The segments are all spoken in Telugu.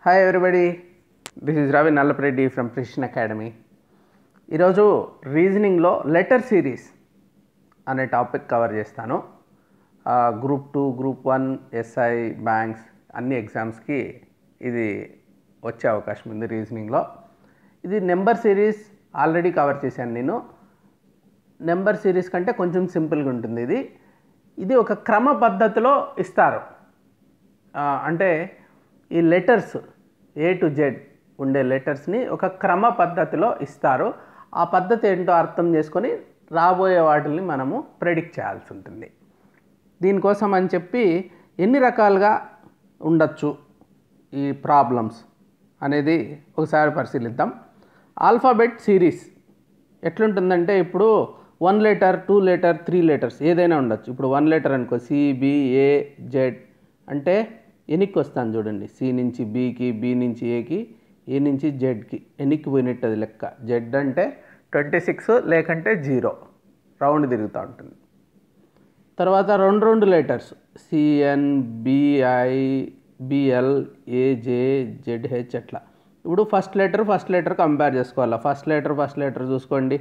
Hi everybody this is Ravi Nallapareddy from Precision Academy ఈరోజు రీజనింగ్లో లెటర్ సిరీస్ అనే టాపిక్ కవర్ చేస్తాను group two group one SI banks అన్ని ఎగ్జామ్స్కి ఇది వచ్చే అవకాశం ఉంది రీజనింగ్లో ఇది నెంబర్ సిరీస్ ఆల్రెడీ కవర్ చేశాను నేను నెంబర్ సిరీస్ కంటే కొంచెం సింపుల్గా ఉంటుంది ఇది ఇది ఒక క్రమ పద్ధతిలో ఇస్తారు ఆ, అంటే ఈ లెటర్స్ ఏ టు జెడ్ ఉండే లెటర్స్ని ఒక క్రమ పద్ధతిలో ఇస్తారు ఆ పద్ధతి ఏంటో అర్థం చేసుకొని రాబోయే వాటిని మనము ప్రెడిక్ట్ చేయాల్సి ఉంటుంది దీనికోసం అని చెప్పి ఎన్ని రకాలుగా ఉండొచ్చు ఈ ప్రాబ్లమ్స్ అనేది ఒకసారి పరిశీలిద్దాం ఆల్ఫాబెట్ సిరీస్ ఎట్లుంటుందంటే ఇప్పుడు one letter two letter three letters ఏదైనా ఉండొచ్చు ఇప్పుడు వన్ లెటర్ అనుకో సి బి ఏ జెడ్ అంటే ఎనిక్కి వస్తాను చూడండి సి నుంచి బికి బి నుంచి ఏకి ఏ నుంచి జెడ్కి ఎనిక్కి పోయినట్టు అది లెక్క జెడ్ అంటే ట్వంటీ సిక్స్ లేకంటే జీరో రౌండ్ తిరుగుతూ ఉంటుంది తర్వాత రెండు రెండు letters CN BI BL AJ ZH అట్లా ఇప్పుడు first letter first letter compare చేసుకోవాలి ఫస్ట్ లెటర్ ఫస్ట్ లెటర్ చూసుకోండి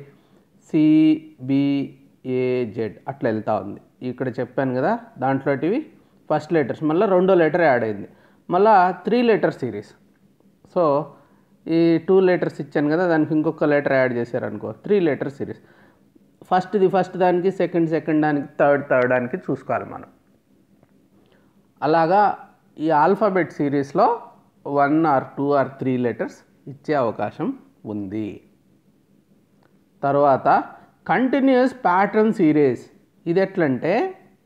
సిబిఏజెడ్ అట్లా వెళ్తూ ఉంది ఇక్కడ చెప్పాను కదా దాంట్లోటివి ఫస్ట్ లెటర్స్ మళ్ళీ రెండో లెటర్ యాడ్ అయింది మళ్ళీ త్రీ లెటర్ సిరీస్ సో ఈ టూ లెటర్స్ ఇచ్చాను కదా దానికి ఇంకొక లెటర్ యాడ్ చేశారనుకో త్రీ లెటర్ సిరీస్ ఫస్ట్ది ఫస్ట్ దానికి సెకండ్ సెకండ్ దానికి థర్డ్ థర్డ్ దానికి చూసుకోవాలి మనం అలాగా ఈ ఆల్ఫాబెట్ సిరీస్లో one or two or three letters ఇచ్చే అవకాశం ఉంది తర్వాత కంటిన్యూస్ ప్యాటర్న్ సిరీస్ ఇది ఎట్లంటే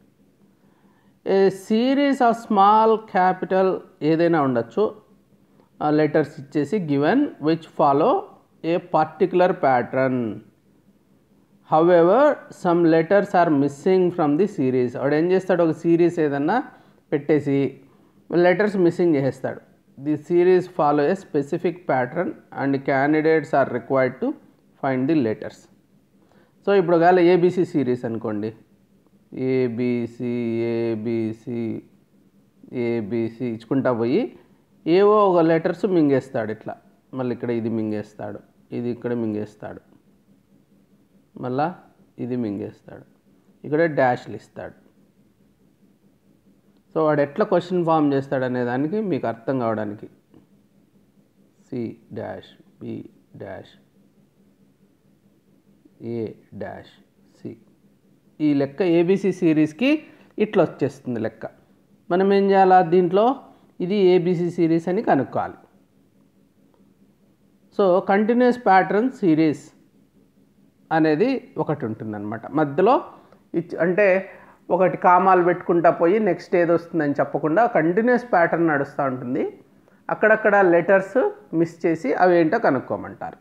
a series of small capital ఏదైనా ఉండొచ్చు లెటర్స్ ఇచ్చేసి given which follow a particular pattern however some letters are missing from the series వాడు ఏం చేస్తాడు ఒక సిరీస్ ఏదన్నా పెట్టేసి లెటర్స్ మిస్సింగ్ చేసేస్తాడు the series follow a specific pattern and candidates are required to find the letters so ఇప్పుడు ఒకవేళ ఏబీసీ సిరీస్ అనుకోండి ఏబిసి ఏబిసి ఏబిసి ఇచ్చుకుంటా పోయి ఏవో ఒక లెటర్స్ మింగేస్తాడు ఇట్లా మళ్ళీ ఇక్కడ ఇది మింగేస్తాడు ఇది ఇక్కడ మింగేస్తాడు మళ్ళా ఇది మింగేస్తాడు ఇక్కడ డాష్లు ఇస్తాడు సో వాడు ఎట్లా క్వశ్చన్ ఫామ్ చేస్తాడు అనే దానికి మీకు అర్థం కావడానికి C dash B dash A dash C ఈ లెక్క ఏబిసి సిరీస్కి ఇట్లా వచ్చేస్తుంది లెక్క మనం ఏం చేయాలా దీంట్లో ఇది ఏబిసి సిరీస్ అని కనుక్కోవాలి సో కంటిన్యూస్ ప్యాటర్న్ సిరీస్ అనేది ఒకటి ఉంటుందన్నమాట మధ్యలో ఇచ్ అంటే ఒకటి కామాలు పెట్టుకుంటా పోయి నెక్స్ట్ ఏది వస్తుందని చెప్పకుండా కంటిన్యూస్ ప్యాటర్న్ నడుస్తూ ఉంటుంది అక్కడక్కడ లెటర్స్ మిస్ చేసి అవి ఏంటో కనుక్కోమంటారు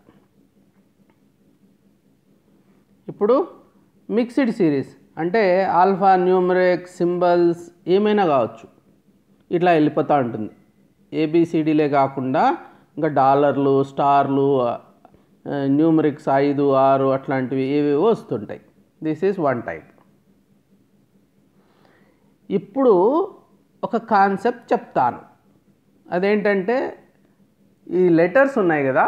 ఇప్పుడు మిక్స్డ్ సిరీస్ అంటే ఆల్ఫా న్యూమరిక్ సింబల్స్ ఏమైనా కావచ్చు ఇట్లా వెళ్ళిపోతూ ఉంటుంది ఏబిసిడీలే కాకుండా ఇంకా డాలర్లు స్టార్లు న్యూమరిక్స్ ఐదు ఆరు అట్లాంటివి ఏవేవో వస్తుంటాయి దిస్ ఈజ్ వన్ టైప్ ఇప్పుడు ఒక కాన్సెప్ట్ చెప్తాను అదేంటంటే ఈ లెటర్స్ ఉన్నాయి కదా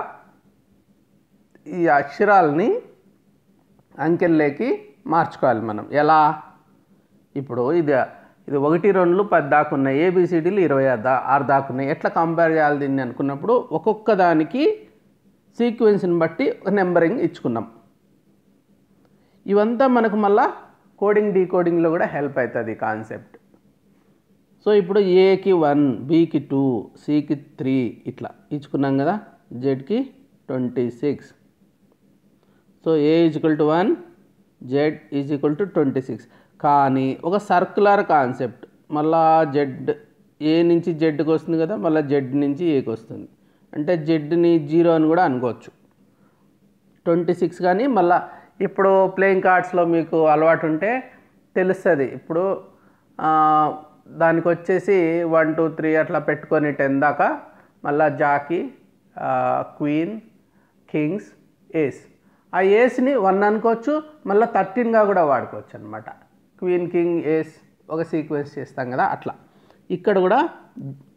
ఈ అక్షరాలని అంకెల్లోకి మార్చుకోవాలి మనం ఎలా ఇప్పుడు ఇది ఇది ఒకటి రెండులు పది దాకా ఉన్నాయి ఏబిసిడీలు ఇరవై దా ఆరు దాకా ఉన్నాయి ఎట్లా కంపేర్ చేయాలి దీన్ని అనుకున్నప్పుడు ఒక్కొక్క దానికి సీక్వెన్స్ని బట్టి ఒక నెంబరింగ్ ఇచ్చుకున్నాం ఇవంతా మనకు మళ్ళా కోడింగ్ డీకోడింగ్లో కూడా హెల్ప్ అవుతుంది ఈ కాన్సెప్ట్ సో ఇప్పుడు ఏకి వన్ బికి టూ సికి త్రీ ఇట్లా ఇచ్చుకున్నాం కదా జెడ్కి twenty six so A equal to one Z is equal to twenty six కానీ ఒక సర్కులర్ కాన్సెప్ట్ మళ్ళా జెడ్ ఏ నుంచి జెడ్కి వస్తుంది కదా మళ్ళీ జెడ్ నుంచి ఏకి వస్తుంది అంటే జెడ్ని జీరో అని కూడా అనుకోవచ్చు ట్వంటీ సిక్స్ కానీ మళ్ళా ఇప్పుడు ప్లేయింగ్ కార్డ్స్లో మీకు అలవాటు ఉంటే తెలుస్తుంది ఇప్పుడు ఆ, దానికి వచ్చేసి వన్ టూ త్రీ అట్లా పెట్టుకొని టెన్ దాకా మళ్ళా జాకీ క్వీన్ కింగ్స్ ఏస్ ఆ ఏస్ని వన్ అనుకోవచ్చు మళ్ళీ థర్టీన్గా కూడా వాడుకోవచ్చు అనమాట క్వీన్ కింగ్ ఏస్ ఒక సీక్వెన్స్ చేస్తాం కదా అట్లా ఇక్కడ కూడా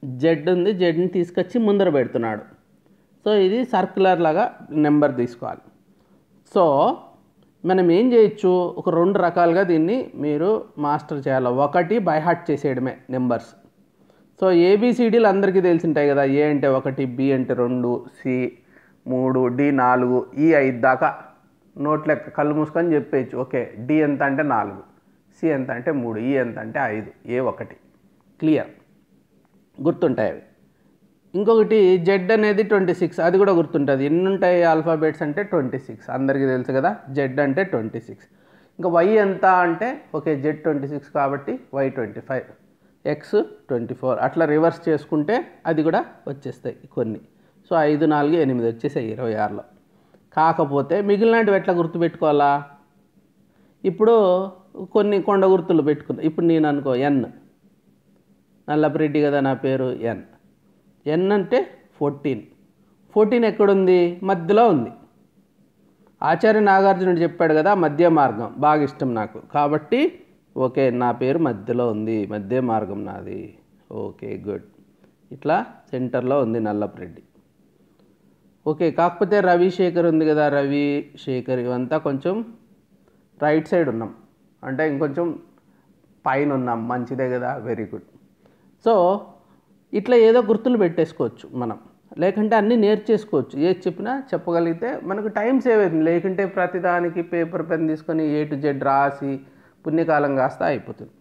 జెడ్ ఉంది జెడ్ని తీసుకొచ్చి ముందర పెడుతున్నాడు సో ఇది సర్క్యులర్ లాగా నెంబర్ తీసుకోవాలి సో మనం ఏం చేయొచ్చు ఒక రెండు రకాలుగా దీన్ని మీరు మాస్టర్ చేయాలి ఒకటి బై హార్ట్ చేసేయడమే నెంబర్స్ సో ఏబిసిడీలు అందరికీ తెలిసింటాయి కదా ఏ అంటే ఒకటి బి అంటే రెండు సి మూడు డి నాలుగు ఈ ఐదు దాకా నోట్ లెక్క కళ్ళు మూసుకొని చెప్పేయచ్చు ఓకే డి ఎంత అంటే నాలుగు సి ఎంత అంటే మూడు ఈ ఎంత అంటే ఐదు ఏ ఒకటి క్లియర్ గుర్తుంటాయి అవి ఇంకొకటి జెడ్ అనేది ట్వంటీ సిక్స్ అది కూడా గుర్తుంటుంది ఎన్ని ఉంటాయి ఆల్ఫాబెట్స్ అంటే ట్వంటీ సిక్స్ అందరికీ తెలుసు కదా జెడ్ అంటే ట్వంటీ సిక్స్ ఇంకా వై ఎంత అంటే ఓకే జెడ్ ట్వంటీ సిక్స్ కాబట్టి Y twenty five X twenty four అట్లా రివర్స్ చేసుకుంటే అది కూడా వచ్చేస్తాయి కొన్ని సో ఐదు నాలుగు ఎనిమిది వచ్చేసాయి ఇరవై ఆరులో కాకపోతే మిగిలినవి ఎట్లా గుర్తుపెట్టుకోవాలా ఇప్పుడు కొన్ని కొండ గుర్తులు పెట్టుకున్నా ఇప్పుడు నేను అనుకో ఎన్ నల్లపరెడ్డి కదా నా పేరు ఎన్ ఎన్ అంటే ఫోర్టీన్ ఫోర్టీన్ ఎక్కడుంది మధ్యలో ఉంది ఆచార్య నాగార్జునుడు చెప్పాడు కదా మధ్య మార్గం బాగా ఇష్టం నాకు కాబట్టి ఓకే నా పేరు మధ్యలో ఉంది మధ్య మార్గం నాది ఓకే గుడ్ ఇట్లా సెంటర్లో ఉంది నల్లపరెడ్డి ఓకే కాకపోతే రవి శేఖర్ ఉంది కదా రవి శేఖర్ ఇవంతా కొంచెం రైట్ సైడ్ ఉన్నాం అంటే ఇంకొంచెం పైన ఉన్నాం మంచిదే కదా వెరీ గుడ్ సో ఇట్లా ఏదో గుర్తులు పెట్టేసుకోవచ్చు మనం లేకుంటే అన్నీ నేర్చేసుకోవచ్చు ఏది చెప్పినా చెప్పగలిగితే మనకు టైం సేవ్ అవుతుంది లేకుంటే ప్రతిదానికి పేపర్ పెన్ తీసుకొని ఏ టు జెడ్ రాసి పుణ్యకాలం కాస్త అయిపోతుంది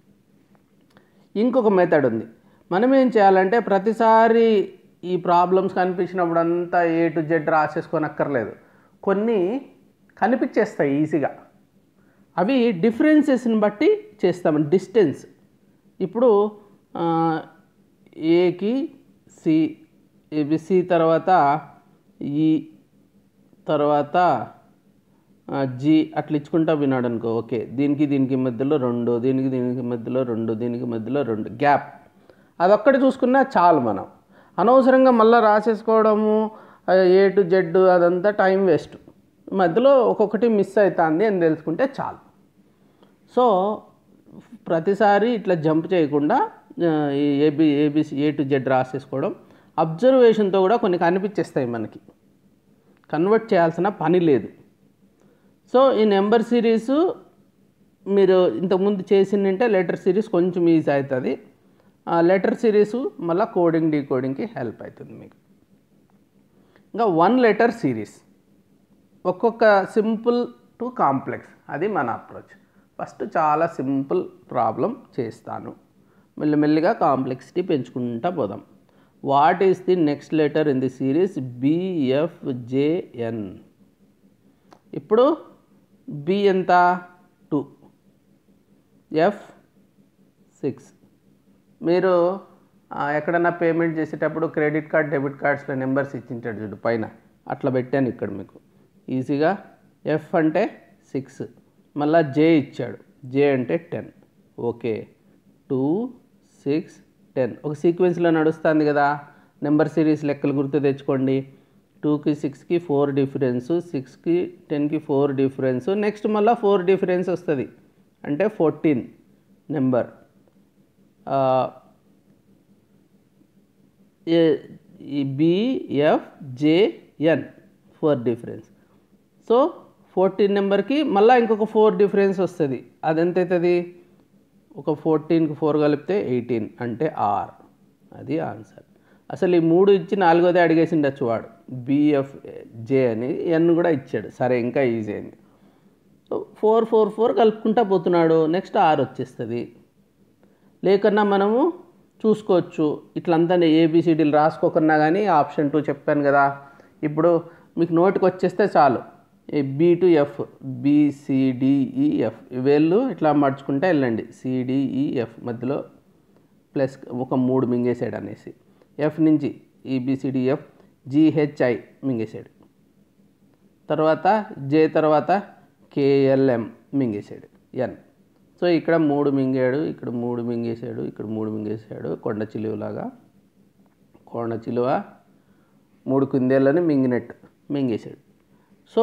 ఇంకొక మెథడ్ ఉంది మనం ఏం చేయాలంటే ప్రతిసారి ఈ ప్రాబ్లమ్స్ కనిపించినప్పుడు అంతా ఏ టు జెడ్ రాసేసుకొని అక్కర్లేదు కొన్ని కనిపించేస్తాయి ఈజీగా అవి డిఫరెన్సెస్ని బట్టి చేస్తాం డిస్టెన్స్ ఇప్పుడు ఆ, ఏకి సి ఇవి సి తర్వాత ఈ తర్వాత ఆ, జి అట్లా ఇచ్చుకుంటా విన్నాడు అనుకో ఓకే దీనికి దీనికి మధ్యలో రెండు దీనికి దీనికి మధ్యలో రెండు దీనికి మధ్యలో రెండు గ్యాప్ అదొక్కటి చూసుకున్నా చాలు మనం అనవసరంగా మళ్ళీ రాసేసుకోవడము ఆ, ఏ టు జెడ్ అదంతా టైం వేస్ట్ మధ్యలో ఒక్కొక్కటి మిస్ అవుతుంది అని తెలుసుకుంటే చాలు సో ప్రతిసారి ఇట్లా జంప్ చేయకుండా ఆ, ఈ AB ABC A to Z రాసేసుకోవడం అబ్జర్వేషన్తో కూడా కొన్ని కనిపించేస్తాయి మనకి కన్వర్ట్ చేయాల్సిన పని లేదు సో ఈ నెంబర్ సిరీస్ మీరు ఇంతకుముందు చేసిందంటే లెటర్ సిరీస్ కొంచెం ఈజీ అవుతుంది ఆ లెటర్ సిరీస్ మళ్ళీ కోడింగ్ డీకోడింగ్కి హెల్ప్ అవుతుంది మీకు ఇంకా వన్ లెటర్ సిరీస్ ఒక్కొక్క సింపుల్ టు కాంప్లెక్స్ అది మన అప్రోచ్ ఫస్ట్ చాలా సింపుల్ ప్రాబ్లం చేస్తాను మెల్లిమెల్లిగా కాంప్లెక్సిటీ పెంచుకుంటా పోదాం what is the next letter in the series BFJN ఇప్పుడు బి ఎంత టూ ఎఫ్ సిక్స్ మీరు ఆ, ఎక్కడన్నా పేమెంట్ చేసేటప్పుడు క్రెడిట్ కార్డ్ డెబిట్ కార్డ్స్లో నెంబర్స్ ఇచ్చింటాడు చూడు పైన అట్లా పెట్టాను ఇక్కడ మీకు ఈజీగా ఎఫ్ అంటే సిక్స్ మళ్ళా జే ఇచ్చాడు జే అంటే ten okay two six ten ఒక సీక్వెన్స్లో నడుస్తుంది కదా నెంబర్ సిరీస్ లెక్కలు గుర్తు తెచ్చుకోండి టూకి సిక్స్కి ఫోర్ డిఫరెన్స్ సిక్స్కి టెన్కి ఫోర్ డిఫరెన్స్ నెక్స్ట్ మళ్ళీ ఫోర్ డిఫరెన్స్ వస్తుంది అంటే ఫోర్టీన్ నెంబర్ ఈ BFJN four difference so fourteen నెంబర్కి మళ్ళీ ఇంకొక ఫోర్ డిఫరెన్స్ వస్తుంది అది ఎంత అవుతుంది ఒక ఫోర్టీన్కి ఫోర్ కలిపితే ఎయిటీన్ అంటే ఆర్ అది ఆన్సర్ అసలు ఈ మూడు ఇచ్చి నాలుగోదే అడిగేసి ఉండొచ్చు వాడు బిఎఫ్ జే అని ఎన్ కూడా ఇచ్చాడు సరే ఇంకా ఈజీ అయింది సో ఫోర్ ఫోర్ ఫోర్ కలుపుకుంటా పోతున్నాడు నెక్స్ట్ ఆర్ వచ్చేస్తుంది లేకన్నా మనము చూసుకోవచ్చు ఇట్లంతా ఏబిసిడీలు రాసుకోకున్నా కానీ ఆప్షన్ టూ చెప్పాను కదా ఇప్పుడు మీకు నోటికి వచ్చేస్తే చాలు బి టు ఎఫ్ బిసిడిఈఎఫ్ వేళ్ళు ఇట్లా మడుచుకుంటే వెళ్ళండి సిడిఈఎఫ్ మధ్యలో ప్లస్ ఒక మూడు మింగేసాడు అనేసి ఎఫ్ నుంచి ఈబిసిడిఎఫ్ జిహెచ్ఐ మింగేసాడు తర్వాత జే తర్వాత కేఎల్ఎం మింగేసాడు ఎన్ సో ఇక్కడ మూడు మింగాడు ఇక్కడ మూడు మింగేసాడు ఇక్కడ మూడు మింగేసాడు కొండ చిలువలాగా కొండ చిలువ మూడు కుందేళ్ళని మింగినట్టు మింగేసాడు సో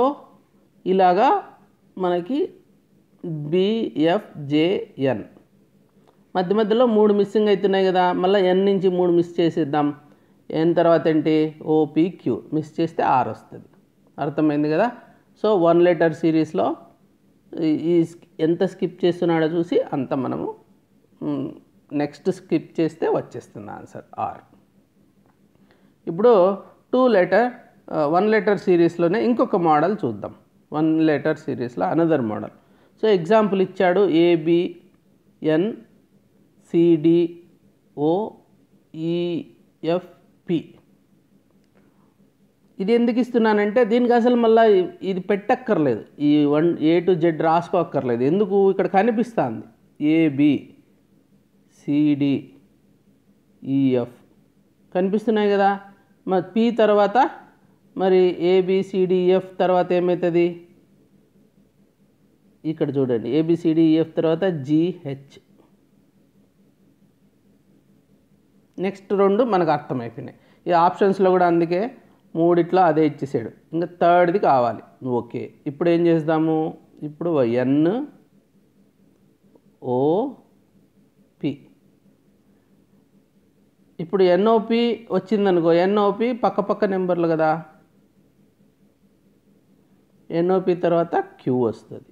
ఇలాగా మనకి బిఎఫ్జేఎన్ మధ్య మధ్యలో మూడు మిస్సింగ్ అవుతున్నాయి కదా మళ్ళీ ఎన్ నుంచి మూడు మిస్ చేసేద్దాం ఎన్ తర్వాత ఏంటి ఓపీ క్యూ మిస్ చేస్తే ఆర్ వస్తుంది అర్థమైంది కదా సో వన్ లెటర్ సిరీస్లో ఈ- ఈ స్క్- ఎంత స్కిప్ చేస్తున్నాడో చూసి అంత మనము నెక్స్ట్ స్కిప్ చేస్తే వచ్చేస్తుంది ఆన్సర్ ఆర్ ఇప్పుడు టూ లెటర్ వన్ లెటర్ సిరీస్లోనే ఇంకొక మోడల్ చూద్దాం వన్ లెటర్ సిరీస్లో అనదర్ మోడల్ సో ఎగ్జాంపుల్ ఇచ్చాడు ఏబిఎన్ సిడి ఓ ఈఎఫ్పి ఇది ఎందుకు ఇస్తున్నానంటే దీనికి అసలు మళ్ళీ ఇది పెట్టక్కర్లేదు ఈ వన్ ఏ టు జెడ్ రాసుకోక్కర్లేదు ఎందుకు ఇక్కడ కనిపిస్తుంది ఏబి సిడి ఈఎఫ్ కనిపిస్తున్నాయి కదా మరి పి తర్వాత మరి ఏబిసిడిఎఫ్ తర్వాత ఏమవుతుంది ఇక్కడ చూడండి ఏబిసిడిఎఫ్ తర్వాత జిహెచ్ నెక్స్ట్ రెండు మనకు అర్థమైపోయినాయి ఈ ఆప్షన్స్లో కూడా అందుకే మూడిట్లో అదే ఇచ్చేసాడు ఇంకా థర్డ్ది కావాలి ఓకే ఇప్పుడు ఏం చేద్దాము ఇప్పుడు ఎన్ ఓ పి ఇప్పుడు ఎన్ఓపి వచ్చిందనుకో ఎన్ఓపి పక్క పక్క నెంబర్లు కదా ఎన్ఓపి తర్వాత క్యూ వస్తుంది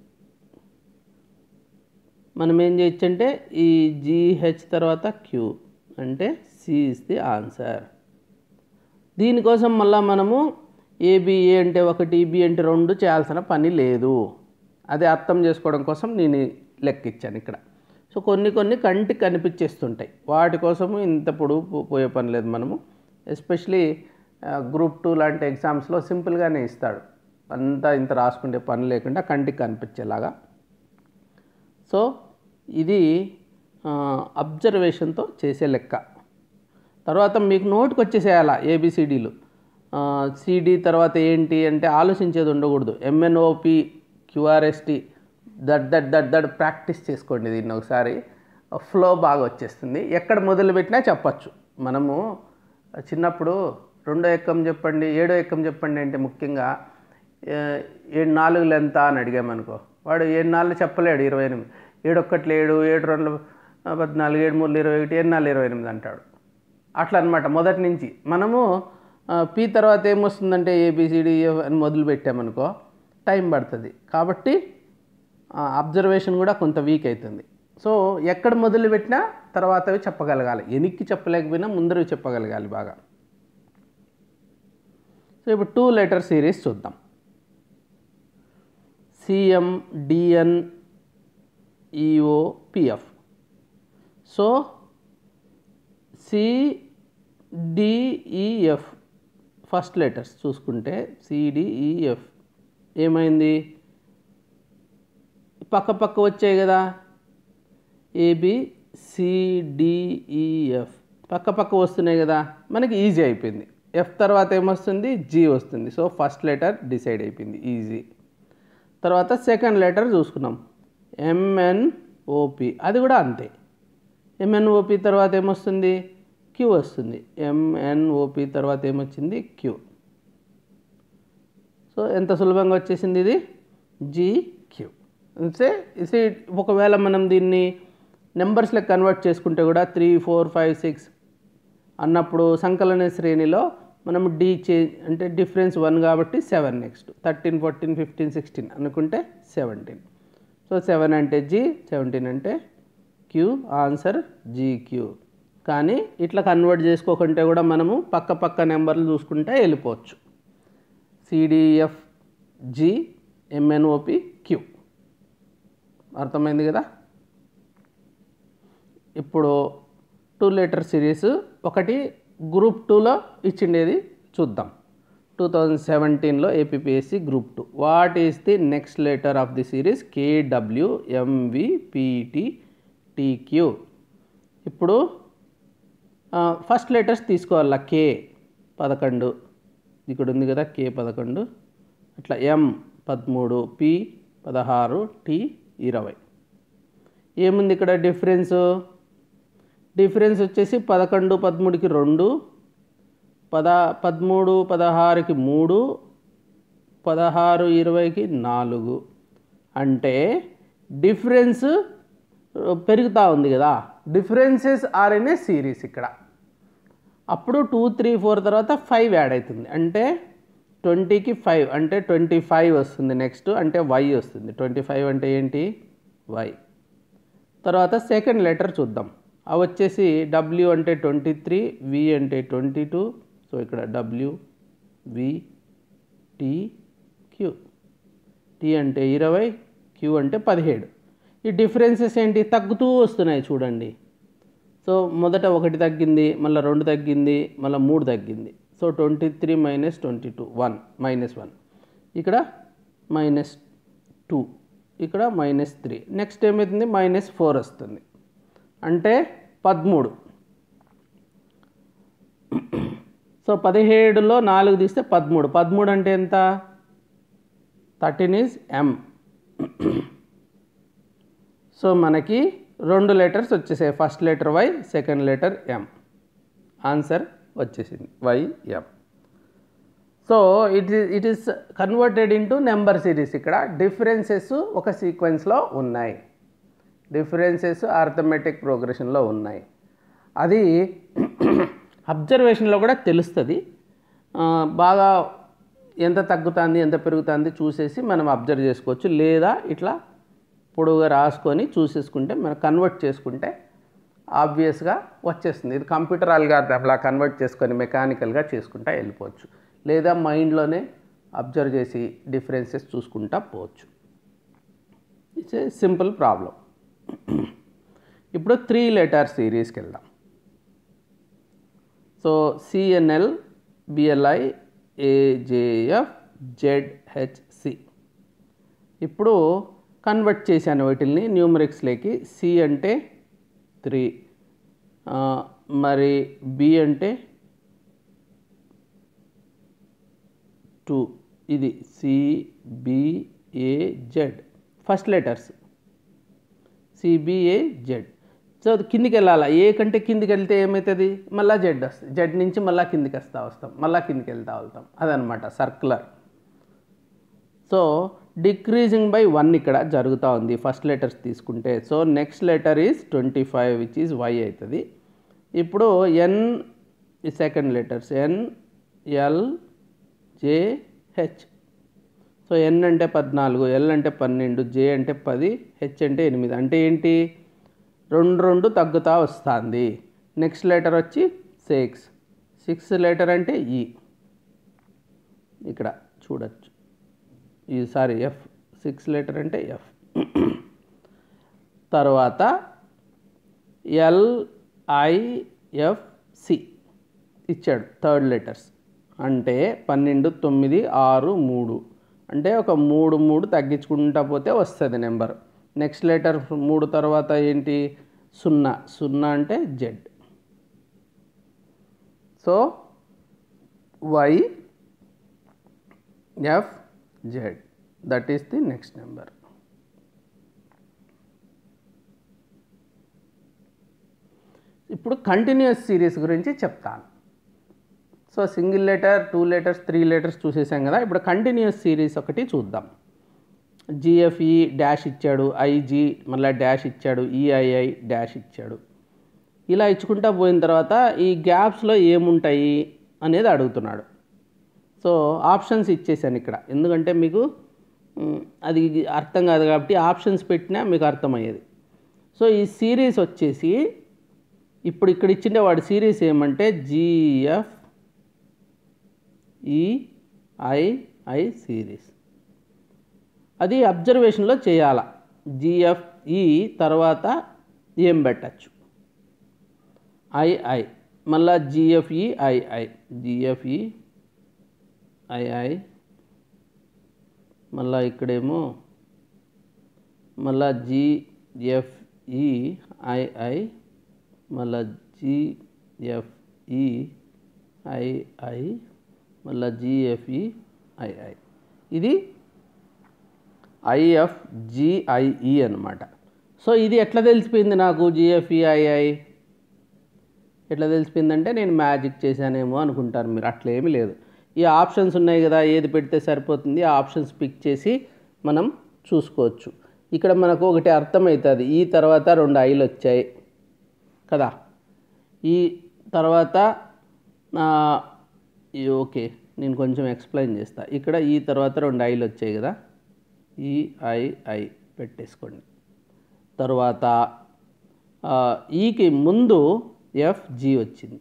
మనం ఏం చేయొచ్చు అంటే ఈ జీహెచ్ తర్వాత క్యూ అంటే సి ఇస్ ది ఆన్సర్ దీనికోసం మళ్ళా మనము ఏబిఏ అంటే ఒకటి బి అంటే రెండు చేయాల్సిన పని లేదు అదే అర్థం చేసుకోవడం కోసం నేను ఈ లెక్క ఇచ్చాను ఇక్కడ సో కొన్ని కొన్ని కంటికి కనిపించేస్తుంటాయి వాటి కోసము ఇంత పొడుగు పో- పోయే పని లేదు మనము ఎస్పెషలీ గ్రూప్ టూ లాంటి ఎగ్జామ్స్లో సింపుల్గానే ఇస్తాడు అంతా ఇంత రాసుకుంటే పని లేకుండా కంటికి కనిపించేలాగా సో ఇది అబ్జర్వేషన్తో చేసే లెక్క తర్వాత మీకు నోటుకు వచ్చేసేయాల ఏబిసిడీలు సిడి తర్వాత ఏంటి అంటే ఆలోచించేది ఉండకూడదు MNOP QRST that that that that practice చేసుకోండి దీన్ని ఒకసారి ఫ్లో బాగా వచ్చేస్తుంది ఎక్కడ మొదలుపెట్టినా చెప్పచ్చు మనము చిన్నప్పుడు రెండో ఎక్కం చెప్పండి ఏడో ఎక్కం చెప్పండి అంటే ముఖ్యంగా ఏ- ఏడు నాలుగులు ఎంత అని అడిగామనుకో వాడు ఏడు నాలుగు చెప్పలేడు ఇరవై ఎనిమిది ఏడు ఒక్కట్లు ఏడు ఏడు రెండు ఆ, పద్నాలుగు ఏడు మూడు ఇరవై ఒకటి ఏడు నాలుగు ఇరవై ఎనిమిది అంటాడు అట్లా అనమాట మొదటి నుంచి మనము ఆ, పి తర్వాత ఏమొస్తుందంటే ఏబిసిడి అని మొదలు పెట్టామనుకో టైం పడుతుంది కాబట్టి అబ్జర్వేషన్ కూడా కొంత వీక్ అవుతుంది సో ఎక్కడ మొదలు పెట్టినా తర్వాతవి చెప్పగలగాలి ఎనిక్కి చెప్పలేకపోయినా ముందరవి చెప్పగలగాలి బాగా సో ఇప్పుడు టూ లెటర్ సిరీస్ చూద్దాం CM DN EO PF so CDEF first letters చూసుకుంటే సిడిఈఎఫ్ ఏమైంది పక్క పక్క వచ్చాయి కదా ఏబి సిడిఈఎఫ్ పక్క పక్క వస్తున్నాయి కదా మనకి ఈజీ అయిపోయింది ఎఫ్ తర్వాత ఏమొస్తుంది జీ వస్తుంది సో ఫస్ట్ లెటర్ డిసైడ్ అయిపోయింది ఈజీ తర్వాత సెకండ్ లెటర్ చూసుకున్నాం ఎంఎన్ఓపి అది కూడా అంతే ఎంఎన్ఓపి తర్వాత ఏమొస్తుంది క్యూ వస్తుంది ఎంఎన్ఓపి తర్వాత ఏమొచ్చింది క్యూ సో ఎంత సులభంగా వచ్చేసింది ఇది జీక్యూ అంటే ఇది ఒకవేళ మనం దీన్ని నెంబర్స్లో కన్వర్ట్ చేసుకుంటే కూడా త్రీ ఫోర్ ఫైవ్ సిక్స్ అన్నప్పుడు సంకలన శ్రేణిలో మనం డి చే అంటే డిఫరెన్స్ వన్ కాబట్టి seven next thirteen fourteen fifteen sixteen అనుకుంటే సెవెంటీన్ సో సెవెన్ అంటే జీ సెవెంటీన్ అంటే క్యూ ఆన్సర్ జీక్యూ కానీ ఇట్లా కన్వర్ట్ చేసుకోకుంటే కూడా మనము పక్క పక్క నెంబర్లు చూసుకుంటే వెళ్ళిపోవచ్చు సిడిఎఫ్ జి ఎంఎన్ఓపి క్యూ అర్థమైంది కదా ఇప్పుడు టూ లెటర్ సిరీస్ ఒకటి గ్రూప్ టూలో ఇచ్చిండేది చూద్దాం టూ థౌజండ్ సెవెంటీన్లో APSC group two what is the next letter of the series KW MVPT TQ ఇప్పుడు ఫస్ట్ లెటర్స్ తీసుకోవాలా కే పదకొండు ఇక్కడ ఉంది కదా కే పదకొండు అట్లా ఎం పదమూడు పి పదహారు టి ఇరవై ఏముంది ఇక్కడ డిఫరెన్స్ డిఫరెన్స్ వచ్చేసి పదకొండు పదమూడుకి రెండు పద పదమూడు పదహారుకి మూడు పదహారు ఇరవైకి నాలుగు అంటే డిఫరెన్స్ పెరుగుతూ ఉంది కదా differences are in a series ఇక్కడ అప్పుడు టూ త్రీ ఫోర్ తర్వాత ఫైవ్ యాడ్ అవుతుంది అంటే ట్వంటీకి ఫైవ్ అంటే ట్వంటీ ఫైవ్ వస్తుంది నెక్స్ట్ అంటే వై వస్తుంది ట్వంటీ ఫైవ్ అంటే ఏంటి వై తర్వాత సెకండ్ లెటర్ చూద్దాం అవి వచ్చేసి డబ్ల్యూ అంటే ట్వంటీ త్రీ వి అంటే ట్వంటీ టూ సో ఇక్కడ W V T Q T అంటే ఇరవై క్యూ అంటే పదిహేడు ఈ డిఫరెన్సెస్ ఏంటి తగ్గుతూ వస్తున్నాయి చూడండి సో మొదట ఒకటి తగ్గింది మళ్ళీ రెండు తగ్గింది మళ్ళీ మూడు తగ్గింది so twenty three minus twenty two one minus one ఇక్కడ మైనస్ టూ ఇక్కడ మైనస్ త్రీ నెక్స్ట్ ఏమవుతుంది మైనస్ ఫోర్ వస్తుంది అంటే పదమూడు సో పదిహేడులో నాలుగు తీస్తే పదమూడు పదమూడు అంటే ఎంత థర్టీన్ ఈజ్ ఎం సో మనకి రెండు లెటర్స్ వచ్చేసాయి first letter Y second letter M answer వచ్చేసింది Y M so it is it is converted into number series ఇక్కడ డిఫరెన్సెస్ ఒక సీక్వెన్స్లో ఉన్నాయి డిఫరెన్సెస్ ఆర్థమెటిక్ ప్రోగ్రెషన్లో ఉన్నాయి అది అబ్జర్వేషన్లో కూడా తెలుస్తుంది ఆ, బాగా ఎంత తగ్గుతుంది ఎంత పెరుగుతుంది చూసేసి మనం అబ్జర్వ్ చేసుకోవచ్చు లేదా ఇట్లా పొడుగా రాసుకొని చూసేసుకుంటే మనం కన్వర్ట్ చేసుకుంటే ఆబ్వియస్గా వచ్చేస్తుంది ఇది కంప్యూటర్ అల్గారిథంలా కన్వర్ట్ చేసుకొని మెకానికల్గా చేసుకుంటా వెళ్ళిపోవచ్చు లేదా మైండ్లోనే అబ్జర్వ్ చేసి డిఫరెన్సెస్ చూసుకుంటా పోవచ్చు ఇట్స్ ఏ సింపుల్ ప్రాబ్లం ఇప్పుడు త్రీ లెటర్ సిరీస్కి వెళ్దాం సో సిఎన్ఎల్ బిఎల్ఐ ఏజేఎఫ్ జెడ్హెచ్సి ఇప్పుడు కన్వర్ట్ చేశాను వీటిల్ని న్యూమరిక్స్లోకి సి అంటే త్రీ మరి బి అంటే టూ ఇది CBAZ first letters CBAZ so అది కిందికి వెళ్ళాలా ఏ కంటే కిందికి వెళ్తే ఏమవుతుంది మళ్ళీ జెడ్ వస్తుంది జెడ్ నుంచి మళ్ళీ కిందికి వస్తా వస్తాం మళ్ళీ కిందికి వెళ్తా వెళ్తాం అదనమాట circular so decreasing by one ఇక్కడ జరుగుతూ ఉంది ఫస్ట్ లెటర్స్ తీసుకుంటే so next letter is twenty five which is Y అవుతుంది ఇప్పుడు ఎన్ ఈ second letters N L J H so N అంటే పద్నాలుగు ఎల్ అంటే పన్నెండు జే అంటే పది హెచ్ అంటే ఎనిమిది అంటే ఏంటి రెండు రెండు తగ్గుతా వస్తుంది నెక్స్ట్ లెటర్ వచ్చి సిక్స్ సిక్స్ లెటర్ అంటే ఈ ఇక్కడ చూడొచ్చు ఈ సారీ ఎఫ్ సిక్స్ లెటర్ అంటే ఎఫ్ తర్వాత ఎల్ఐఎఫ్సి ఇచ్చాడు థర్డ్ లెటర్స్ అంటే పన్నెండు తొమ్మిది ఆరు మూడు అంటే ఒక మూడు మూడు తగ్గించుకుంటా పోతే వస్తుంది నెంబర్ నెక్స్ట్ లెటర్ మూడు తర్వాత ఏంటి సున్నా సున్నా అంటే Z so Y F Z that is the next number ఇప్పుడు కంటిన్యూస్ సిరీస్ గురించి చెప్తాను so single letter two letters three letters చూసేసాం కదా ఇప్పుడు కంటిన్యూస్ సిరీస్ ఒకటి చూద్దాం జిఎఫ్ఈ డాష్ ఇచ్చాడు ఐజీ మళ్ళీ డాష్ ఇచ్చాడు ఈఐఐ డాష్ ఇచ్చాడు ఇలా ఇచ్చుకుంటా పోయిన తర్వాత ఈ గ్యాప్స్లో ఏముంటాయి అనేది అడుగుతున్నాడు సో ఆప్షన్స్ ఇచ్చేసాను ఇక్కడ ఎందుకంటే మీకు మ్, అది అర్థం కాదు కాబట్టి ఆప్షన్స్ పెట్టినా మీకు అర్థమయ్యేది సో ఈ సిరీస్ వచ్చేసి ఇప్పుడు ఇక్కడ ఇచ్చిన వాడి సిరీస్ ఏమంటే జిఎఫ్ ఈఐఐ సిరీస్ అది అబ్జర్వేషన్లో చేయాల జిఎఫ్ఈ తర్వాత ఏం పెట్టచ్చు ఐఐ మళ్ళా జిఎఫ్ఈ ఐఐ జిఎఫ్ఈ ఐఐ మళ్ళా ఇక్కడేమో మళ్ళా జిఎఫ్ఈ ఐఐ మళ్ళా జిఎఫ్ఈ ఐఐ మళ్ళా జిఎఫ్ఈ ఐఐ ఇది ఐఎఫ్జిఐఈ అనమాట సో ఇది ఎట్లా తెలిసిపోయింది నాకు జిఎఫ్ఈఐఐ ఎట్లా తెలిసిపోయిందంటే నేను మ్యాజిక్ చేశానేమో అనుకుంటారు మీరు అట్లా ఏమీ లేదు ఈ ఆప్షన్స్ ఉన్నాయి కదా ఏది పెడితే సరిపోతుంది ఆ ఆప్షన్స్ పిక్ చేసి మనం చూసుకోవచ్చు ఇక్కడ మనకు ఒకటి అర్థమవుతుంది ఈ తర్వాత రెండు ఐలు వచ్చాయి కదా ఈ తర్వాత ఆ, ఈ ఓకే నేను కొంచెం ఎక్స్ప్లెయిన్ చేస్తా ఇక్కడ ఈ తర్వాత రెండు ఐలు వచ్చాయి కదా ఈ ఐ ఐ పెట్టేసుకోండి తర్వాత ఆ, ఈకి ముందు ఎఫ్ జి వచ్చింది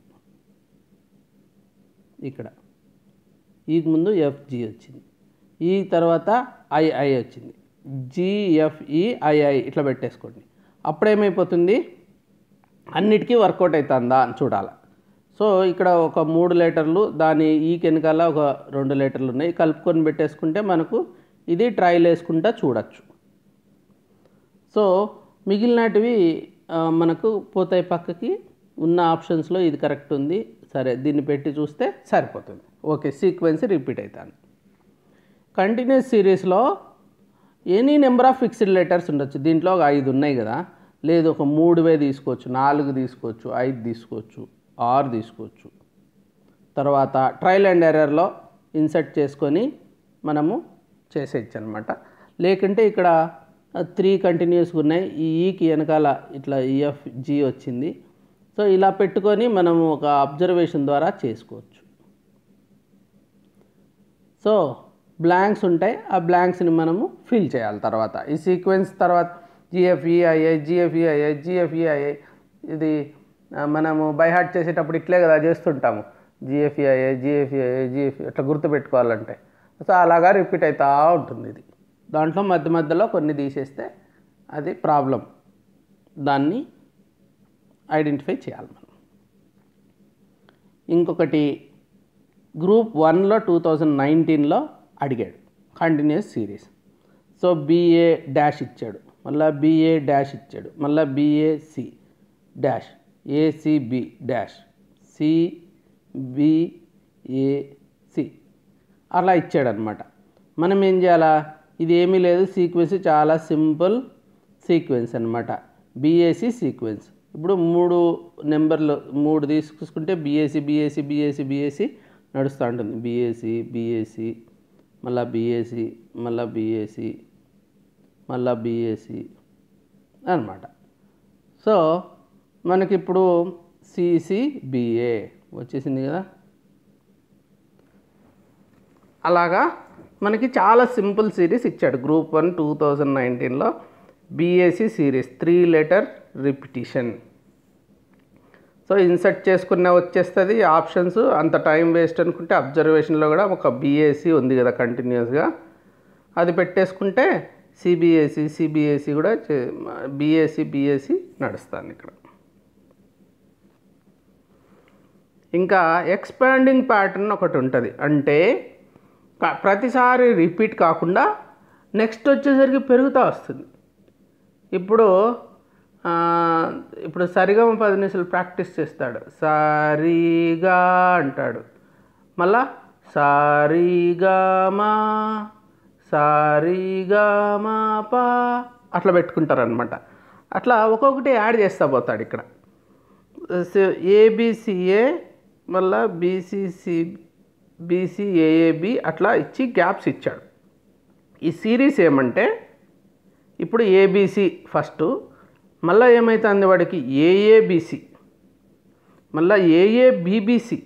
ఇక్కడ ఈకి ముందు ఎఫ్ జి వచ్చింది ఈ తర్వాత ఐఐ వచ్చింది జిఎఫ్ఈ ఐఐ ఇట్లా పెట్టేసుకోండి అప్పుడేమైపోతుంది అన్నిటికీ వర్కౌట్ అవుతుందా అని చూడాలి సో ఇక్కడ ఒక మూడు లీటర్లు దాని ఈ వెనకాల ఒక రెండు లీటర్లు ఉన్నాయి కలుపుకొని పెట్టేసుకుంటే మనకు ఇది ట్రయల్ వేసుకుంటా చూడొచ్చు సో మిగిలినటివి ఆ, మనకు పోతాయి పక్కకి ఉన్న ఆప్షన్స్లో ఇది కరెక్ట్ ఉంది సరే దీన్ని పెట్టి చూస్తే సరిపోతుంది ఓకే సీక్వెన్స్ రిపీట్ అవుతాను కంటిన్యూస్ సిరీస్లో any number of fixed letters ఉండొచ్చు దీంట్లో ఒక ఐదు ఉన్నాయి కదా లేదు ఒక మూడువే తీసుకోవచ్చు నాలుగు తీసుకోవచ్చు ఐదు తీసుకోవచ్చు ఆరు తీసుకోవచ్చు తర్వాత ట్రయల్ అండ్ ఎర్రర్లో ఇన్సర్ట్ చేసుకొని మనము చేసేయచ్చు అనమాట లేకుంటే ఇక్కడ త్రీ కంటిన్యూస్గా ఉన్నాయి ఈ ఈకి వెనకాల ఇట్లా ఈఎఫ్ జీ వచ్చింది సో ఇలా పెట్టుకొని మనము ఒక అబ్జర్వేషన్ ద్వారా చేసుకోవచ్చు సో బ్లాంక్స్ ఉంటాయి ఆ బ్లాంక్స్ని మనము ఫిల్ చేయాలి తర్వాత ఈ సీక్వెన్స్ తర్వాత జిఎఫ్ఈఐఐ జిఎఫ్ఈఐఐ జిఎఫ్ఈఐఐ ఇది ఆ, మనము బైహార్ట్ చేసేటప్పుడు ఇట్లే కదా చేస్తుంటాము జిఎఫ్ఈఐఐ జిఎఫ్ఈఐఐ జిఎఫ్ ఇట్లా గుర్తుపెట్టుకోవాలంటే సో అలాగా రిపీట్ అవుతూ ఉంటుంది ఇది దాంట్లో మధ్య మధ్యలో కొన్ని తీసేస్తే అది ప్రాబ్లం దాన్ని ఐడెంటిఫై చేయాలి మనం ఇంకొకటి గ్రూప్ వన్లో టూ థౌజండ్ నైన్టీన్లో అడిగాడు continuous series so BA dash ఇచ్చాడు మళ్ళీ బీఏ డాష్ ఇచ్చాడు మళ్ళీ BAC dash ACB dash CBAC అలా ఇచ్చాడనమాట మనం ఏం చేయాలా ఇది ఏమీ లేదు సీక్వెన్స్ చాలా సింపుల్ సీక్వెన్స్ అనమాట బీఏసి సీక్వెన్స్ ఇప్పుడు మూడు నెంబర్లు మూడు తీసుకుంటే బీఏసి బీఏసి బీఏసి బీఏసి నడుస్తూ ఉంటుంది బీఏసి బీఏసి మళ్ళా బీఏసి మళ్ళా బీఏసి మళ్ళా బీఏసి అనమాట సో మనకిప్పుడు సిసిబిఏ వచ్చేసింది కదా అలాగా మనకి చాలా సింపుల్ సిరీస్ ఇచ్చాడు గ్రూప్ వన్ టూ థౌజండ్ నైన్టీన్లో BAC series three letter repetition so insert చేసుకున్న వచ్చేస్తుంది ఆప్షన్స్ అంత టైం వేస్ట్ అనుకుంటే అబ్జర్వేషన్లో కూడా ఒక బీఏసీ ఉంది కదా కంటిన్యూస్గా అది పెట్టేసుకుంటే సిబిఎస్సి సిబిఎస్సి కూడా బీఏసీ బీఏసీ నడుస్తుంది ఇక్కడ ఇంకా ఎక్స్పాండింగ్ ప్యాటర్న్ ఒకటి ఉంటుంది అంటే క- ప్రతిసారి రిపీట్ కాకుండా నెక్స్ట్ వచ్చేసరికి పెరుగుతూ వస్తుంది ఇప్పుడు ఆ, ఇప్పుడు సరిగమ పది నిమిషాలు ప్రాక్టీస్ చేస్తాడు సరిగా అంటాడు మళ్ళా సారీగామా సారీగామా పా అట్లా పెట్టుకుంటారనమాట అట్లా ఒక్కొక్కటి యాడ్ చేస్తా పోతాడు ఇక్కడ ఏబిసిఏ మళ్ళా బీసీసీ బీసీఏఏబి అట్లా ఇచ్చి గ్యాప్స్ ఇచ్చాడు ఈ సిరీస్ ఏమంటే ఇప్పుడు ఏబిసి ఫస్ట్ మళ్ళీ ఏమవుతుంది వాడికి ఏఏబిసి మళ్ళీ ఏఏబిబిసి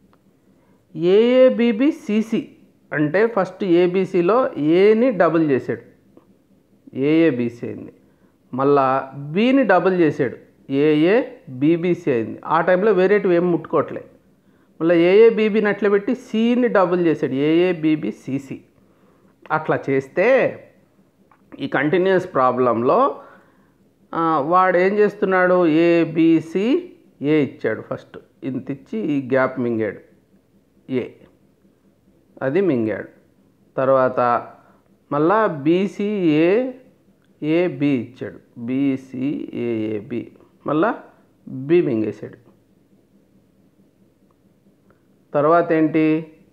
ఏఏబిబిసిసి అంటే ఫస్ట్ ఏబిసిలో ఏని డబుల్ చేశాడు ఏఏబిసి అయింది మళ్ళా బిని డబుల్ చేశాడు ఏఏ బీబీసీ అయింది ఆ టైంలో వేరేటివి ఏం ముట్టుకోవట్లే మళ్ళీ ఏఏ బీబీని అట్లా పెట్టి సిని డబుల్ చేశాడు ఏఏ బీబీ సిసి అట్లా చేస్తే ఈ కంటిన్యూస్ ప్రాబ్లంలో ఆ, వాడు ఏం చేస్తున్నాడు ఏబిసి ఏ ఇచ్చాడు ఫస్ట్ ఇంత ఇచ్చి ఈ గ్యాప్ మింగాడు ఏ అది మింగాడు తర్వాత మళ్ళా బీసీఏ ఏబి ఇచ్చాడు బీసీఏఏబి మళ్ళా బి మింగేశాడు తర్వాత ఏంటి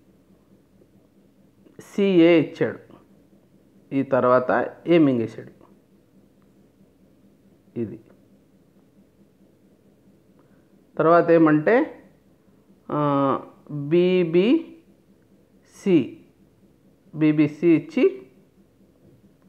సిఏ ఇచ్చాడు ఈ తర్వాత ఏ మింగేశాడు ఇది తర్వాత ఏమంటే బీబీసి బీబీసి ఇచ్చి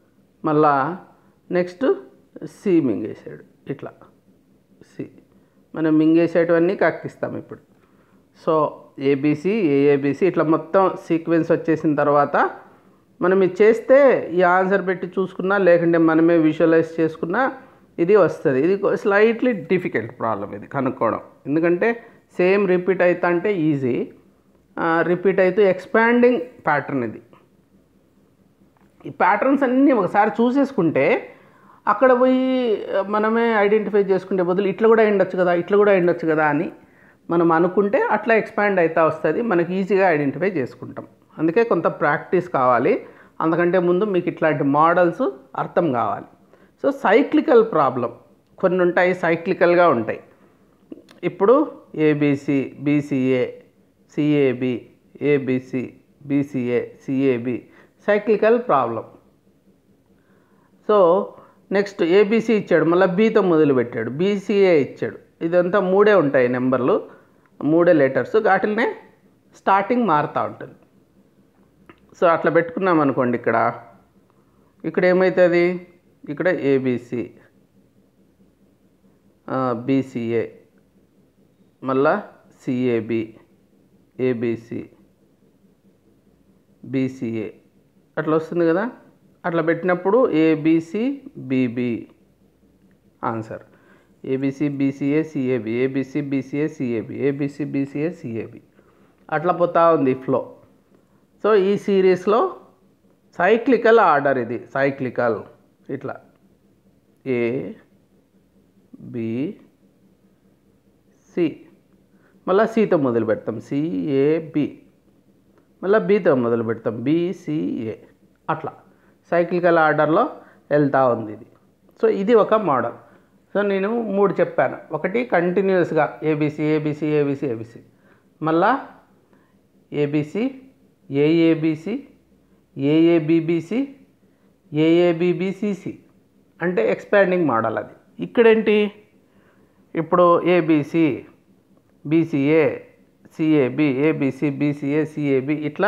మళ్ళా నెక్స్ట్ సి మింగేశాడు ఇట్లా సి మనం మింగేసేటివన్నీ కక్కిస్తాం ఇప్పుడు సో ఏబీసీ ఏఏబీసీ ఇట్లా మొత్తం సీక్వెన్స్ వచ్చేసిన తర్వాత మనం ఇది చేస్తే ఈ ఆన్సర్ పెట్టి చూసుకున్నా లేకుంటే మనమే విజువలైజ్ చేసుకున్నా ఇది వస్తుంది ఇది స్లైట్లీ డిఫికల్ట్ ప్రాబ్లం ఇది కనుక్కోవడం ఎందుకంటే సేమ్ రిపీట్ అవుతా అంటే ఈజీ రిపీట్ అవుతూ ఎక్స్పాండింగ్ ప్యాటర్న్ ఇది ఈ ప్యాటర్న్స్ అన్నీ ఒకసారి చూసేసుకుంటే అక్కడ పోయి ఆ, మనమే ఐడెంటిఫై చేసుకుంటే బదులు ఇట్లా కూడా ఎండొచ్చు కదా ఇట్లా కూడా ఎండొచ్చు కదా అని మనం అనుకుంటే అట్లా ఎక్స్పాండ్ అవుతా వస్తుంది మనకి ఈజీగా ఐడెంటిఫై చేసుకుంటాం అందుకే కొంత ప్రాక్టీస్ కావాలి అందుకంటే ముందు మీకు ఇట్లాంటి మోడల్స్ అర్థం కావాలి సో సైక్లికల్ ప్రాబ్లం కొన్ని ఉంటాయి సైక్లికల్గా ఉంటాయి ఇప్పుడు ABC BCA CAB ABC BCA CAB cyclical problem so next ABC ఇచ్చాడు మళ్ళీ బీతో మొదలు పెట్టాడు బీసీఏ ఇచ్చాడు ఇదంతా మూడే ఉంటాయి నెంబర్లు మూడే లెటర్స్ వాటిల్నే స్టార్టింగ్ మారుతూ ఉంటుంది సో అట్లా పెట్టుకున్నాం అనుకోండి ఇక్కడ ఇక్కడ ఏమవుతుంది ఇక్కడ ఏబీసీ బీసీఏ మళ్ళా సిఏబి ఏబిసి బీసీఏ అట్లా వస్తుంది కదా అట్లా పెట్టినప్పుడు ABC BB answer ABC BCA CAB ABC BCA CAB ABC BCA CAB అట్లా పోతా ఉంది ఫ్లో సో ఈ సిరీస్లో సైక్లికల్ ఆర్డర్ ఇది సైక్లికల్ ఇట్లా ఏ బి సి మళ్ళీ సితో మొదలు పెడతాం సిఏబి మళ్ళీ బీతో మొదలు పెడతాం బీసీఏ అట్లా సైక్లికల్ ఆర్డర్లో వెళ్తూ ఉంది ఇది సో ఇది ఒక మోడల్ సో నేను మూడు చెప్పాను ఒకటి కంటిన్యూస్గా ఏబిసి ఏబిసి ఏబిసి ఏబిసి మళ్ళా ఏబిసి ఏఏబిసి ఏఏబిబిసి ఏఏబిబిసిసి అంటే ఎక్స్పాండింగ్ మోడల్ అది ఇక్కడేంటి ఇప్పుడు ABC BCA CAB ABC BCA CAB ఇట్లా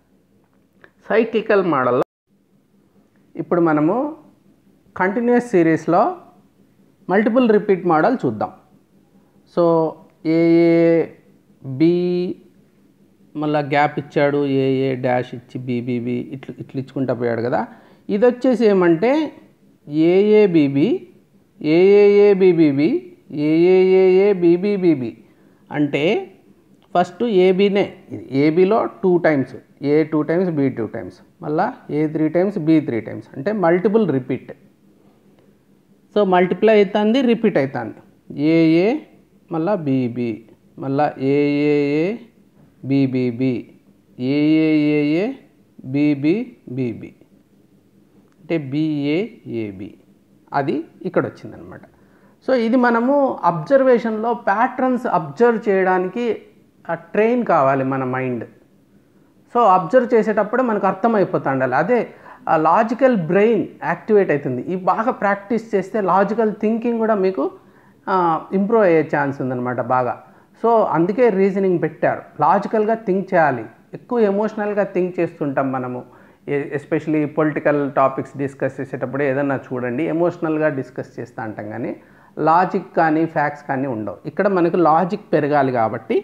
సైక్లికల్ మోడల్లో ఇప్పుడు మనము కంటిన్యూస్ సిరీస్లో మల్టిపుల్ రిపీట్ మోడల్ చూద్దాం సో ఏఏ బి మళ్ళీ గ్యాప్ ఇచ్చాడు ఏఏ డాష్ ఇచ్చి బీబీబీ ఇట్లా ఇట్లా ఇచ్చుకుంటా పోయాడు కదా ఇది వచ్చేసి ఏమంటే ఏఏబిబి ఏఏఏబిబిబి ఏఏఏఏ బీబీబీబీ అంటే ఫస్ట్ ఏబీనే ఏబీలో two times A two times B two times మళ్ళా A three times B three times అంటే మల్టిపుల్ రిపీట్ సో మల్టిప్లై అవుతుంది రిపీట్ అవుతుంది ఏఏ మళ్ళా బీబీ మళ్ళా ఏఏఏ బీబీబీ ఏఏఏఏ బీబీబీబీ అంటే బిఏఏబి అది ఇక్కడ వచ్చిందనమాట సో ఇది మనము అబ్జర్వేషన్లో ప్యాటర్న్స్ అబ్జర్వ్ చేయడానికి ట్రైన్ కావాలి మన మైండ్ సో అబ్జర్వ్ చేసేటప్పుడే మనకు అర్థమైపోతా ఉండాలి అదే లాజికల్ బ్రెయిన్ యాక్టివేట్ అవుతుంది ఈ బాగా ప్రాక్టీస్ చేస్తే లాజికల్ థింకింగ్ కూడా మీకు ఇంప్రూవ్ అయ్యే ఛాన్స్ ఉందన్నమాట బాగా సో అందుకే రీజనింగ్ పెట్టారు లాజికల్గా థింక్ చేయాలి ఎక్కువ ఎమోషనల్గా థింక్ చేస్తుంటాం మనము ఎస్పెషలీ పొలిటికల్ టాపిక్స్ డిస్కస్ చేసేటప్పుడు ఏదన్నా చూడండి ఎమోషనల్గా డిస్కస్ చేస్తూ అంటాం కానీ లాజిక్ కానీ ఫ్యాక్ట్స్ కానీ ఉండవు ఇక్కడ మనకు లాజిక్ పెరగాలి కాబట్టి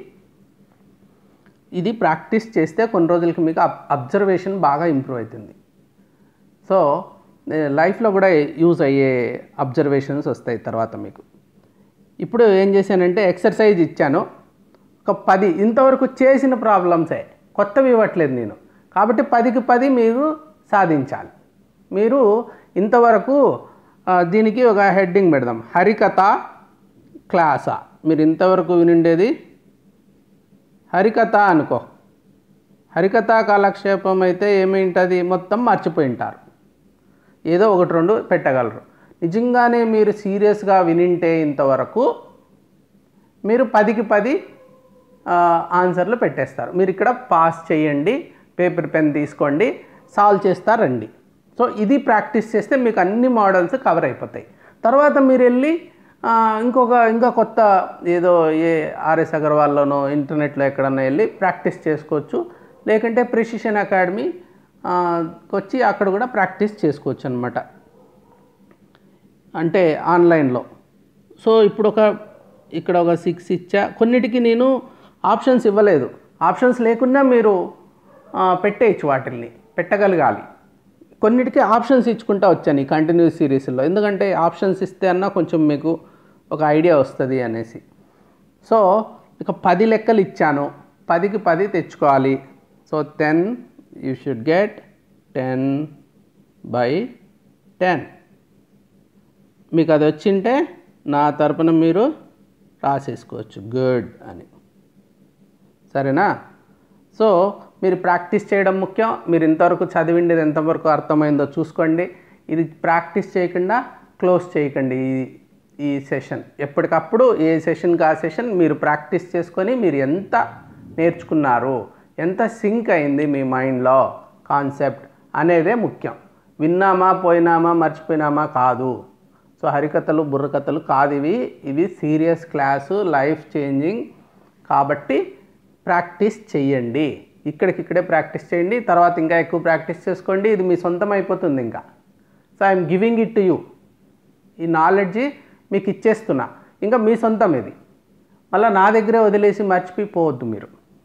ఇది ప్రాక్టీస్ చేస్తే కొన్ని రోజులకి మీకు అబ్ అబ్జర్వేషన్ బాగా ఇంప్రూవ్ అవుతుంది సో లైఫ్లో కూడా యూజ్ అయ్యే అబ్జర్వేషన్స్ వస్తాయి తర్వాత మీకు ఇప్పుడు ఏం చేశానంటే ఎక్సర్సైజ్ ఇచ్చాను ఒక పది ఇంతవరకు చేసిన ప్రాబ్లమ్సే కొత్తవి ఇవ్వట్లేదు నేను కాబట్టి పదికి పది మీరు సాధించాలి మీరు ఇంతవరకు ఆ, దీనికి ఒక హెడ్డింగ్ పెడదాం హరికథ క్లాసా మీరు ఇంతవరకు వినుండేది హరికథ అనుకో హరికథ కాలక్షేపం అయితే ఏమింటుంది మొత్తం మర్చిపోయి ఉంటారు ఏదో ఒకటి రెండు పెట్టగలరు నిజంగానే మీరు సీరియస్గా వినింటే ఇంతవరకు మీరు పదికి పది ఆ, ఆన్సర్లు పెట్టేస్తారు మీరు ఇక్కడ పాస్ చేయండి పేపర్ పెన్ తీసుకోండి సాల్వ్ చేస్తారండి సో ఇది ప్రాక్టీస్ చేస్తే మీకు అన్ని మోడల్స్ కవర్ అయిపోతాయి తర్వాత మీరు వెళ్ళి ఆ, ఇంకొక ఇంకా కొత్త ఏదో ఏ ఆర్ఎస్ అగర్వాల్లోనో ఇంటర్నెట్లో ఎక్కడన్నా వెళ్ళి ప్రాక్టీస్ చేసుకోవచ్చు లేకుంటే ప్రిసిషన్ అకాడమీ ఆ, వచ్చి అక్కడ కూడా ప్రాక్టీస్ చేసుకోవచ్చు అనమాట అంటే ఆన్లైన్లో సో ఇప్పుడు ఒక ఇక్కడ ఒక సిక్స్ ఇచ్చా కొన్నిటికి నేను ఆప్షన్స్ ఇవ్వలేదు ఆప్షన్స్ లేకుండా మీరు ఆ, పెట్టేయచ్చు వాటిల్ని పెట్టగలగాలి కొన్నిటికి ఆప్షన్స్ ఇచ్చుకుంటా వచ్చాను ఈ కంటిన్యూస్ సిరీస్లో ఎందుకంటే ఆప్షన్స్ ఇస్తే అన్నా కొంచెం మీకు ఒక ఐడియా వస్తుంది అనేసి సో ఇక పది లెక్కలు ఇచ్చాను పదికి పది తెచ్చుకోవాలి so ten you should get ten by ten మీకు అది వచ్చింటే నా తరపున మీరు రాసేసుకోవచ్చు గుడ్ అని సరేనా సో మీరు ప్రాక్టీస్ చేయడం ముఖ్యం మీరు ఇంతవరకు చదివిండేది ఎంతవరకు అర్థమైందో చూసుకోండి ఇది ప్రాక్టీస్ చేయకుండా క్లోజ్ చేయకండి ఈ ఈ సెషన్ ఎప్పటికప్పుడు ఏ సెషన్కి ఆ సెషన్ మీరు ప్రాక్టీస్ చేసుకొని మీరు ఎంత నేర్చుకున్నారు ఎంత సింక్ అయింది మీ మైండ్లో కాన్సెప్ట్ అనేదే ముఖ్యం విన్నామా పోయినామా మర్చిపోయినామా కాదు సో హరికథలు బుర్రకథలు కాదు ఇవి ఇవి సీరియస్ క్లాసు లైఫ్ చేంజింగ్ కాబట్టి ప్రాక్టీస్ చెయ్యండి ఇక్కడికిక్కడే ప్రాక్టీస్ చేయండి తర్వాత ఇంకా ఎక్కువ ప్రాక్టీస్ చేసుకోండి ఇది మీ సొంతం అయిపోతుంది ఇంకా so I'm giving it to you ఈ నాలెడ్జ్ మీకు ఇచ్చేస్తున్నా ఇంకా మీ సొంతం ఇది మళ్ళీ నా దగ్గరే వదిలేసి మర్చిపోయి పోవద్దు మీరు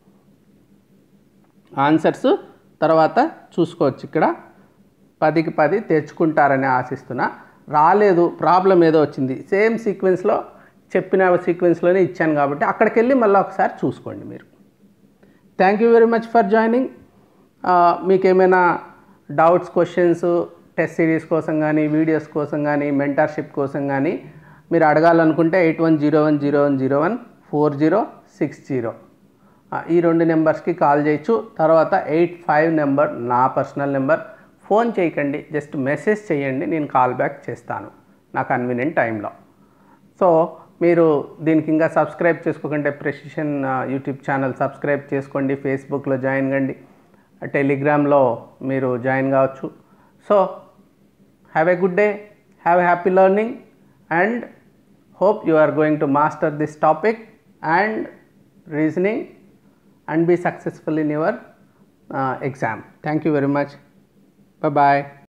ఆన్సర్స్ తర్వాత చూసుకోవచ్చు ఇక్కడ పదికి పది తెచ్చుకుంటారని ఆశిస్తున్నా రాలేదు ప్రాబ్లం ఏదో వచ్చింది సేమ్ సీక్వెన్స్లో చెప్పిన సీక్వెన్స్లోనే ఇచ్చాను కాబట్టి అక్కడికి వెళ్ళి మళ్ళీ ఒకసారి చూసుకోండి మీరు thank you very much for joining మీకు ఏమైనా డౌట్స్ క్వశ్చన్స్ టెస్ట్ సిరీస్ కోసం కానీ వీడియోస్ కోసం కానీ మెంటర్షిప్ కోసం కానీ మీరు అడగాలనుకుంటే eight one zero one zero one zero one four zero six zero ఈ రెండు నెంబర్స్కి కాల్ చేయొచ్చు తర్వాత ఎయిట్ ఫైవ్ నెంబర్ నా పర్సనల్ నెంబర్ ఫోన్ చేయకండి జస్ట్ మెసేజ్ చేయండి నేను కాల్ బ్యాక్ చేస్తాను నా కన్వీనియంట్ టైంలో సో మీరు దీనికి ఇంకా సబ్స్క్రైబ్ చేసుకోకుంటే ప్రెసిషన్ యూట్యూబ్ ఛానల్ సబ్స్క్రైబ్ చేసుకోండి ఫేస్బుక్లో జాయిన్ కండి టెలిగ్రామ్లో మీరు జాయిన్ కావచ్చు so have a good day have a happy learning and hope you are going to master this topic and reasoning and be successful in your uh, exam. Thank you very much. Bye bye.